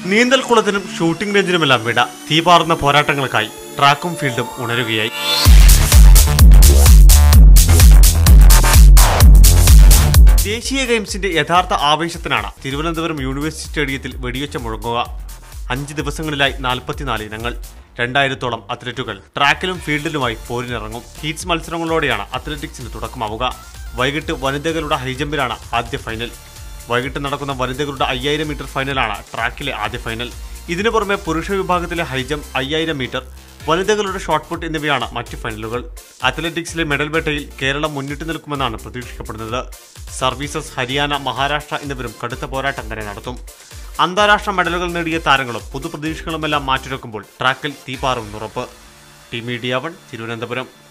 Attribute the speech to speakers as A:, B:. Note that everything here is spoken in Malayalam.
A: നീന്തൽക്കുളത്തിനും ഷൂട്ടിംഗ് റേഞ്ചിനുമെല്ലാം വിട തീപാറുന്ന പോരാട്ടങ്ങൾക്കായി ട്രാക്കും ഫീൽഡും ഉണരുകയായി ദേശീയ ഗെയിംസിന്റെ യഥാർത്ഥ ആവേശത്തിനാണ് തിരുവനന്തപുരം യൂണിവേഴ്സിറ്റി സ്റ്റേഡിയത്തിൽ വെടിവെച്ച മുഴങ്ങുക അഞ്ച് ദിവസങ്ങളിലായി നാൽപ്പത്തിനാല് ഇനങ്ങൾ രണ്ടായിരത്തോളം അത്ലറ്റുകൾ ട്രാക്കിലും ഫീൽഡിലുമായി പോരിനിറങ്ങും ഹീറ്റ്സ് മത്സരങ്ങളോടെയാണ് അത്ലറ്റിക്സിന് തുടക്കമാവുക വൈകിട്ട് വനിതകളുടെ ഹൈജമ്പിലാണ് ആദ്യ ഫൈനൽ വൈകിട്ട് നടക്കുന്ന വനിതകളുടെ അയ്യായിരം മീറ്റർ ഫൈനലാണ് ട്രാക്കിലെ ആദ്യ ഫൈനൽ ഇതിനു പുറമെ പുരുഷ വിഭാഗത്തിലെ ഹൈജംപ് അയ്യായിരം മീറ്റർ വനിതകളുടെ ഷോട്ട് പുട്ട് എന്നിവയാണ് മറ്റ് ഫൈനലുകൾ അത്ലറ്റിക്സിലെ മെഡൽ വേട്ടയിൽ കേരളം മുന്നിട്ട് നിൽക്കുമെന്നാണ് പ്രതീക്ഷിക്കപ്പെടുന്നത് സർവീസസ് ഹരിയാന മഹാരാഷ്ട്ര എന്നിവരും കടുത്ത പോരാട്ടം തന്നെ നടത്തും അന്താരാഷ്ട്ര മെഡലുകൾ നേടിയ താരങ്ങളും പൊതുപ്രതീക്ഷകളുമെല്ലാം മാറ്റിവെക്കുമ്പോൾ ട്രാക്കിൽ തീപാറുമെന്നുറപ്പ് ടി മീഡിയ വൺ തിരുവനന്തപുരം